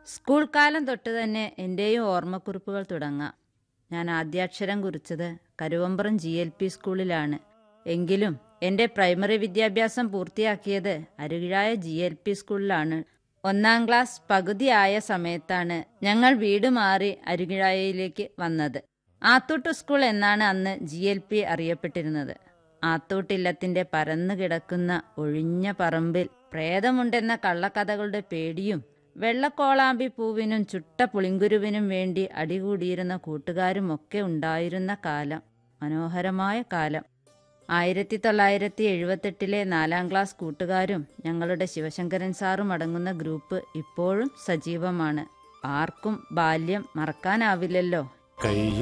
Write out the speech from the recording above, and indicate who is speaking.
Speaker 1: school കാലം തൊട്ട് തന്നെ എൻ്റെയും ഓർമ്മക്കുറിപ്പുകൾ തുടങ്ങാം ഞാൻ ആദ്യാക്ഷരം കുറിച്ചത് കരുവമ്പ്രം ജി എൽ പി സ്കൂളിലാണ് എങ്കിലും എൻ്റെ പ്രൈമറി വിദ്യാഭ്യാസം പൂർത്തിയാക്കിയത് അരുകിഴായ ജി എൽ പി സ്കൂളിലാണ് ഒന്നാം ക്ലാസ് പകുതിയായ സമയത്താണ് ഞങ്ങൾ വീട് മാറി അരുകിഴായയിലേക്ക് വന്നത് ആത്തൂട്ട് സ്കൂൾ എന്നാണ് അന്ന് ജി എൽ പി അറിയപ്പെട്ടിരുന്നത് ആത്തൂട്ടില്ലത്തിന്റെ പരന്നു കിടക്കുന്ന ഒഴിഞ്ഞ പറമ്പിൽ പ്രേതമുണ്ടെന്ന കള്ളക്കഥകളുടെ പേടിയും വെള്ളക്കോളാമ്പി പൂവിനും ചുട്ട പുളിങ്കുരുവിനും വേണ്ടി അടികൂടിയിരുന്ന കൂട്ടുകാരുമൊക്കെ ഉണ്ടായിരുന്ന കാലം മനോഹരമായ കാലം ആയിരത്തി തൊള്ളായിരത്തി എഴുപത്തെട്ടിലെ നാലാം ക്ലാസ് കൂട്ടുകാരും ഞങ്ങളുടെ ശിവശങ്കരൻ സാറും അടങ്ങുന്ന ഗ്രൂപ്പ് ഇപ്പോഴും സജീവമാണ് ആർക്കും ബാല്യം മറക്കാനാവില്ലല്ലോ
Speaker 2: കയ്യ